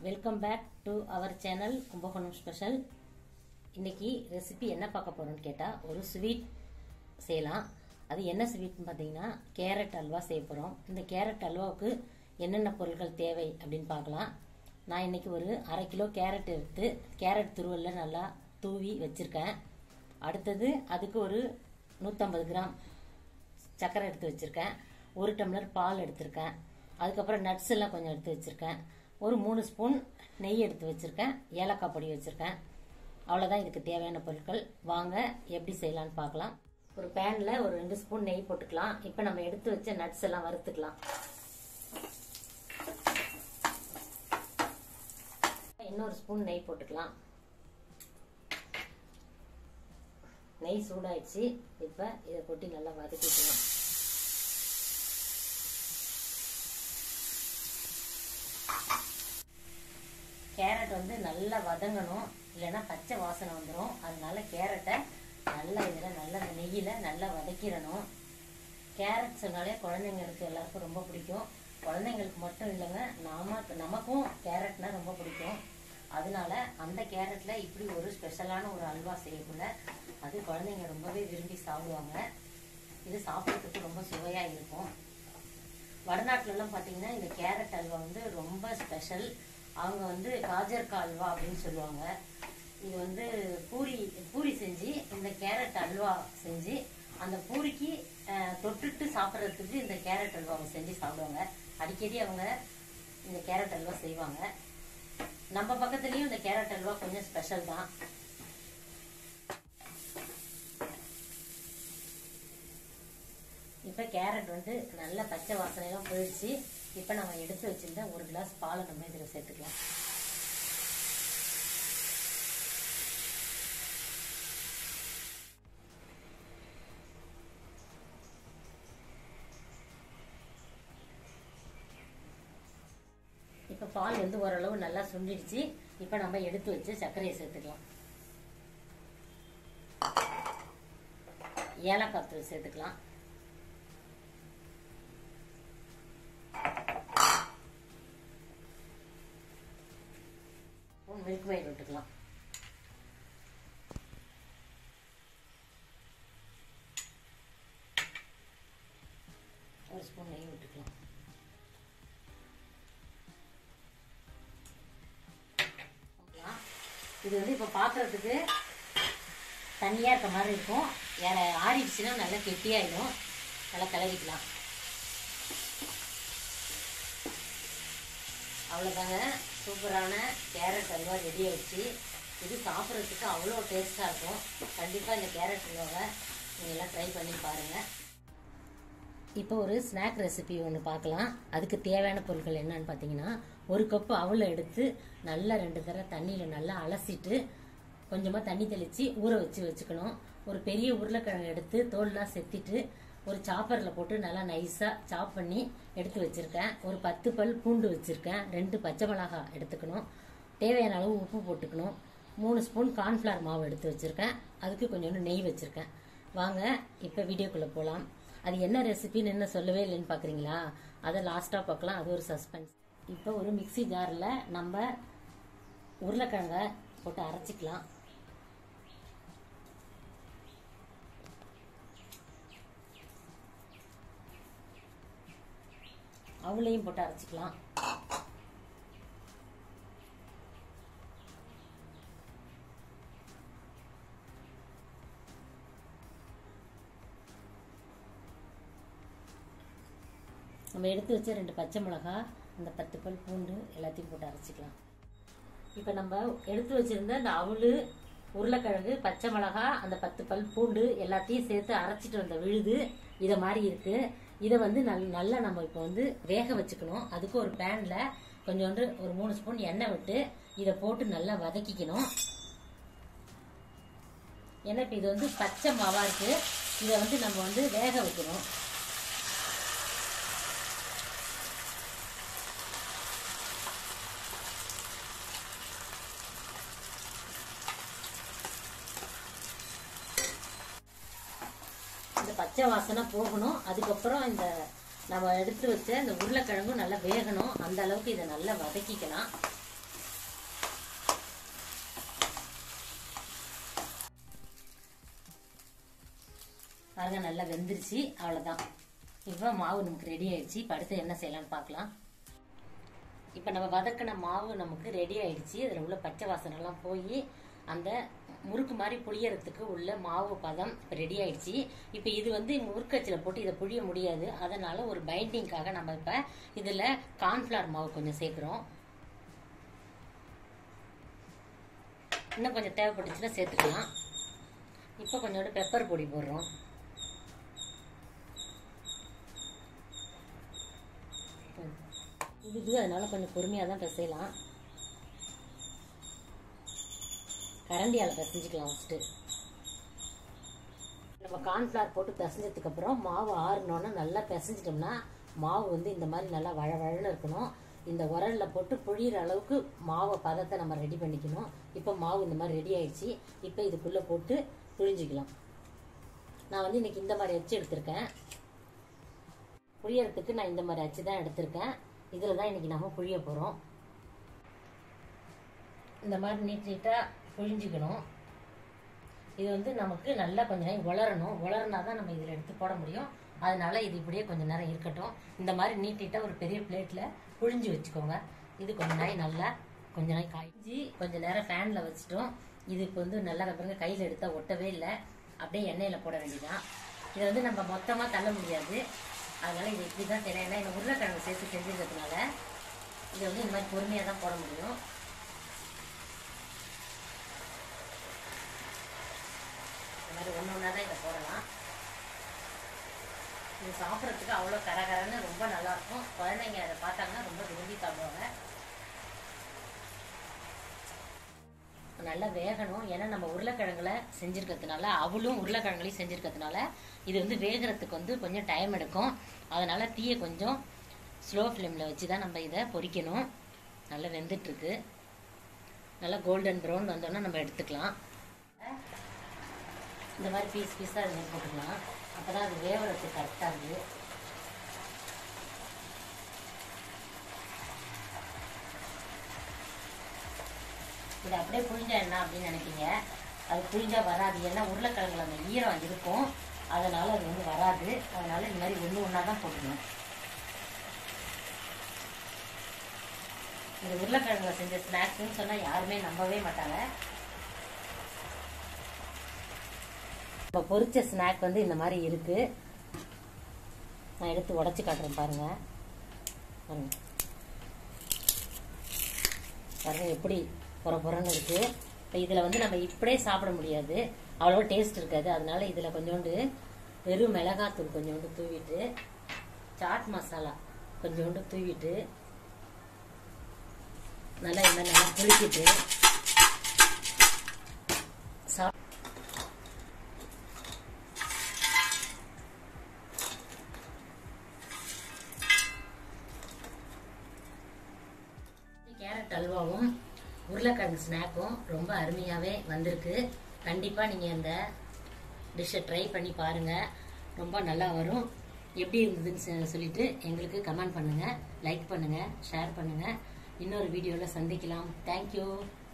Welcome back to our channel Kumbakonam special இன்னைக்கு recipe என்ன பார்க்க போறோம்னு கேட்டால் ஒரு ஸ்வீட் செய்யலாம் அது என்ன ஸ்வீட்னு பார்த்தீங்கன்னா கேரட் அல்வா செய்ய போகிறோம் இந்த கேரட் அல்வாவுக்கு என்னென்ன பொருட்கள் தேவை அப்படின்னு பார்க்கலாம் நான் இன்னைக்கு ஒரு அரை கிலோ கேரட் எடுத்து கேரட் துருவல்ல நல்லா தூவி வச்சிருக்கேன் அடுத்தது அதுக்கு ஒரு நூற்றம்பது கிராம் சர்க்கரை எடுத்து வச்சிருக்கேன் ஒரு டம்ளர் பால் எடுத்திருக்கேன் அதுக்கப்புறம் நட்ஸ் எல்லாம் கொஞ்சம் எடுத்து வச்சிருக்கேன் ஒரு மூணு ஸ்பூன் நெய் எடுத்து வச்சிருக்கேன் ஏலக்காய் பொடி வச்சிருக்கேன் அவ்வளோதான் இதுக்கு தேவையான பொருட்கள் வாங்க எப்படி செய்யலாம்னு பார்க்கலாம் ஒரு பேனில் ஒரு ரெண்டு ஸ்பூன் நெய் போட்டுக்கலாம் இப்போ நம்ம எடுத்து வச்ச நட்ஸ் எல்லாம் வறுத்துக்கலாம் இன்னொரு ஸ்பூன் நெய் போட்டுக்கலாம் நெய் சூடாயிடுச்சு இப்போ இதை கொட்டி நல்லா வதக்கிக்கலாம் கேரட் வந்து நல்லா வதங்கணும் இல்லைன்னா பச்சை வாசனை வந்துடும் அதனால கேரட்டை நல்லா இதில் நல்லா நெய்யில் நல்லா வதக்கிடணும் கேரட் சொன்னாலே குழந்தைங்களுக்கு எல்லாருக்கும் ரொம்ப பிடிக்கும் குழந்தைங்களுக்கு மட்டும் இல்லைங்க நாம நமக்கும் கேரட்னா ரொம்ப பிடிக்கும் அதனால அந்த கேரட்ல இப்படி ஒரு ஸ்பெஷலான ஒரு அல்வா செய்யக்குள்ள அது குழந்தைங்க ரொம்பவே விரும்பி சாப்பிடுவாங்க இது சாப்பிட்றதுக்கு ரொம்ப சுவையா இருக்கும் வடநாட்டுலலாம் பார்த்தீங்கன்னா இந்த கேரட் அல்வா வந்து ரொம்ப ஸ்பெஷல் அவங்க வந்து காஜர்கா அல்வா அப்படின்னு சொல்லுவாங்க இது வந்து பூரி பூரி செஞ்சு இந்த கேரட் அல்வா செஞ்சு அந்த பூரிக்கு அஹ், தொட்டுட்டு சாப்பிட்றதுக்கு இந்த கேரட் அல்வாவை செஞ்சு சாப்பிடுவாங்க அடிக்கடி அவங்க இந்த கேரட் அல்வா செய்வாங்க நம்ம பக்கத்துலயும் இந்த கேரட் அல்வா கொஞ்சம் ஸ்பெஷல் தான் இப்போ கேரட் வந்து நல்ல பச்சை வாசனையெல்லாம் போயிடுச்சு இப்போ நம்ம எடுத்து வச்சிருந்த ஒரு கிளாஸ் பாலை நம்ம இதில் சேர்த்துக்கலாம் இப்போ பால் வந்து ஓரளவு நல்லா சுண்டிடுச்சு இப்போ நம்ம எடுத்து வச்சு சர்க்கரையை சேர்த்துக்கலாம் ஏலக்காய் தூள் சேர்த்துக்கலாம் மில்க் மைட் விட்டுக்கலாம் ஒரு ஸ்பூன் நெய் விட்டுக்கலாம் ஊத்தலாம். இது வந்து இப்போ பார்க்கறதுக்கு தண்ணியாக இருக்க மாதிரி இருக்கும் வேற ஆறிடுச்சுன்னா நல்லா கெட்டியாயிடும் நல்லா கிளறிக்கலாம் அவ்வளோதாங்க சூப்பரான கேரட் அல்வா ரெடி ஆயிடுச்சு இது சாப்பிட்றதுக்கு அவ்வளோ டேஸ்ட்டாக இருக்கும் கண்டிப்பாக இந்த கேரட் அல்வாவை நீங்கள் எல்லாம் ட்ரை பண்ணி பாருங்கள் இப்போ ஒரு ஸ்நாக் ரெசிபி ஒன்று பார்க்கலாம் அதுக்கு தேவையான பொருட்கள் என்னன்னு பார்த்தீங்கன்னா ஒரு கப்பு அவலை எடுத்து நல்லா ரெண்டு தடவை தண்ணியில் நல்லா அலசிட்டு கொஞ்சமாக தண்ணி தெளித்து ஊற வச்சு வச்சுக்கணும் ஒரு பெரிய உருளைக்கிழங்கு எடுத்து தோல்லாம் செத்திட்டு ஒரு சாப்பரில் போட்டு நல்லா நைஸாக சாப் பண்ணி எடுத்து வச்சுருக்கேன் ஒரு பத்து பல் பூண்டு வச்சுருக்கேன் ரெண்டு பச்சை மிளகாய் எடுத்துக்கணும் தேவையான அளவு உப்பு போட்டுக்கணும் மூணு ஸ்பூன் கார்ன்ஃப்ளவர் மாவு எடுத்து வச்சுருக்கேன் அதுக்கு கொஞ்சோண்டு நெய் வச்சுருக்கேன் வாங்க இப்போ வீடியோக்குள்ளே போகலாம் அது என்ன ரெசிபின்னு என்ன சொல்லவே இல்லைன்னு பார்க்குறீங்களா அதை லாஸ்ட்டாக பார்க்கலாம் அது ஒரு சஸ்பென்ஸ் இப்போ ஒரு மிக்ஸி ஜாரில் நம்ம உருளைக்கிழங்க போட்டு அரைச்சிக்கலாம் அவளையும் போட்டு அரைச்சிக்கலாம் நம்ம எடுத்து வச்ச ரெண்டு பச்சை மிளகா அந்த பத்து பல் பூண்டு எல்லாத்தையும் போட்டு அரைச்சிக்கலாம் இப்போ நம்ம எடுத்து வச்சிருந்த அந்த அவலு உருளைக்கிழங்கு பச்சை மிளகா அந்த பத்து பல் பூண்டு எல்லாத்தையும் சேர்த்து அரைச்சிட்டு வந்த விழுது இதை மாதிரி இருக்கு இதை வந்து நல் நல்லா நம்ம இப்போ வந்து வேக வச்சுக்கணும் அதுக்கு ஒரு பேன்ல கொஞ்சோண்டு ஒரு மூணு ஸ்பூன் எண்ணெய் விட்டு இதை போட்டு நல்லா வதக்கிக்கணும் ஏன்னா இப்போ இது வந்து பச்சை மாவா இருக்கு இதை வந்து நம்ம வந்து வேக வைக்கணும் இந்த பச்சை வாசனை போகணும் அதுக்கப்புறம் இந்த நம்ம எடுத்து வச்ச இந்த உருளைக்கிழங்கும் நல்லா வேகணும் அந்த அளவுக்கு இதை நல்லா வதக்கிக்கலாம் பாருங்க நல்லா வெந்துருச்சு அவ்வளோதான் இப்போ மாவு நமக்கு ரெடி ஆயிடுச்சு இப்போ அடுத்து என்ன செய்யலாம்னு பார்க்கலாம் இப்போ நம்ம வதக்கின மாவு நமக்கு ரெடி ஆயிடுச்சு அதில் உள்ள பச்சை வாசனைலாம் போய் அந்த முறுக்கு மாதிரி புளியறதுக்கு உள்ள மாவு பதம் இப்போ ரெடி ஆயிடுச்சு இப்போ இது வந்து முறுக்கச்சில் போட்டு இதை புழிய முடியாது அதனால ஒரு பைண்டிங்காக நம்ம இப்போ இதில் கார்ன்ஃப்ளவர் மாவு கொஞ்சம் சேர்க்குறோம் இன்னும் கொஞ்சம் தேவைப்பட்டுச்சுன்னா சேர்த்துக்கலாம் இப்போ கொஞ்சோண்டு பெப்பர் பொடி போடுறோம் இது அதனால கொஞ்சம் பொறுமையாக தான் பிசையலாம் கரண்டியால் பிசைஞ்சிக்கலாம் ஃபஸ்ட்டு நம்ம கார்ன்ஃப்ளவர் போட்டு பிசைஞ்சதுக்கு அப்புறம் மாவு ஆறுனோன்னா நல்லா பிசைஞ்சிட்டோம்னா மாவு வந்து இந்த மாதிரி நல்லா வழ வழன்னு இருக்கணும் இந்த உரலில் போட்டு புழியிற அளவுக்கு மாவை பதத்தை நம்ம ரெடி பண்ணிக்கணும் இப்போ மாவு இந்த மாதிரி ரெடி ஆயிடுச்சு இப்போ இதுக்குள்ளே போட்டு புழிஞ்சிக்கலாம் நான் வந்து இன்னைக்கு இந்த மாதிரி அச்சு எடுத்திருக்கேன் புழியறதுக்கு நான் இந்த மாதிரி அச்சு தான் எடுத்திருக்கேன் இதில் தான் இன்னைக்கு நம்ம புழிய போகிறோம் இந்த மாதிரி நீட் நீட்டாக புழிஞ்சிக்கணும் இது வந்து நமக்கு நல்லா கொஞ்ச நேரம் உலரணும் உலர்னா தான் நம்ம இதில் எடுத்து போட முடியும் அதனால இது இப்படியே கொஞ்ச நேரம் இருக்கட்டும் இந்த மாதிரி நீட் நீட்டாக ஒரு பெரிய பிளேட்டில் புழிஞ்சு வச்சுக்கோங்க இது கொஞ்ச நாய் நல்லா கொஞ்ச நாய் காய்ச்சி கொஞ்ச நேரம் ஃபேனில் வச்சுட்டோம் இது இப்போ வந்து நல்லா பாருங்க கையில் எடுத்தால் ஒட்டவே இல்லை அப்படியே எண்ணெயில் போட வேண்டியதான் இதை வந்து நம்ம மொத்தமாக தள்ள முடியாது அதனால இது இப்படி தான் செய்யணும் ஏன்னா இந்த உருளைக்கிழங்கு சேர்த்து செஞ்சிருக்கிறதுனால இதை வந்து இந்த மாதிரி பொறுமையாக தான் போட முடியும் இந்த மாதிரி ஒன்று ஒன்றா தான் இதை போடலாம் இது சாப்பிட்றதுக்கு அவ்வளோ கரகரன்னு ரொம்ப நல்லாயிருக்கும் குழந்தைங்க அதை பார்த்தாங்கன்னா ரொம்ப விரும்பி சாப்பிடுவாங்க நல்லா வேகணும் ஏன்னா நம்ம உருளைக்கிழங்குல செஞ்சிருக்கிறதுனால அவளும் உருளைக்கிழங்குலையும் செஞ்சிருக்கிறதுனால இது வந்து வேகிறதுக்கு வந்து கொஞ்சம் டைம் எடுக்கும் அதனால தீயை கொஞ்சம் ஸ்லோ ஃப்ளேமில் வச்சு தான் நம்ம இதை பொரிக்கணும் நல்லா வெந்துட்டுருக்கு நல்லா கோல்டன் ப்ரௌன் வந்தோன்னா நம்ம எடுத்துக்கலாம் இந்த மாதிரி பீஸ் பீஸாக இது மாதிரி போட்டுக்கலாம் அப்போ தான் அது வேவறதுக்கு கரெக்டாக இருக்குது இதை அப்படியே புழிஞ்சா என்ன அப்படின்னு நினைப்பீங்க அது புழிஞ்சா வராது ஏன்னா உருளைக்கிழங்குல அந்த ஈரம் இருக்கும் அதனால அது வந்து வராது அதனால இந்த மாதிரி ஒன்று ஒன்றா தான் போட்டுக்கணும் இந்த உருளைக்கிழங்குல செஞ்ச ஸ்நாக்ஸ்னு சொன்னால் யாருமே நம்பவே மாட்டாங்க இப்போ பொரிச்ச ஸ்நாக் வந்து இந்த மாதிரி இருக்கு நான் எடுத்து உடச்சி காட்டுறேன் பாருங்க பாருங்க பாருங்க எப்படி புற புறன்னு இருக்கு இப்போ இதில் வந்து நம்ம இப்படியே சாப்பிட முடியாது அவ்வளோ டேஸ்ட் இருக்காது அதனால இதில் கொஞ்சோண்டு வெறும் மிளகாத்தூள் கொஞ்சோண்டு தூவிட்டு சாட் மசாலா கொஞ்சோண்டு தூவிட்டு நல்லா இந்த மாதிரி நல்லா புளிக்கிட்டு சா கேரட் அல்வாவும் உருளைக்கிழங்கு ஸ்நாக்கும் ரொம்ப அருமையாகவே வந்திருக்கு கண்டிப்பாக நீங்கள் அந்த டிஷ்ஷை ட்ரை பண்ணி பாருங்கள் ரொம்ப நல்லா வரும் எப்படி இருந்ததுன்னு சொ- சொல்லிட்டு எங்களுக்கு கமெண்ட் பண்ணுங்கள் லைக் பண்ணுங்கள் ஷேர் பண்ணுங்கள் இன்னொரு வீடியோவில் சந்திக்கலாம் தேங்க்யூ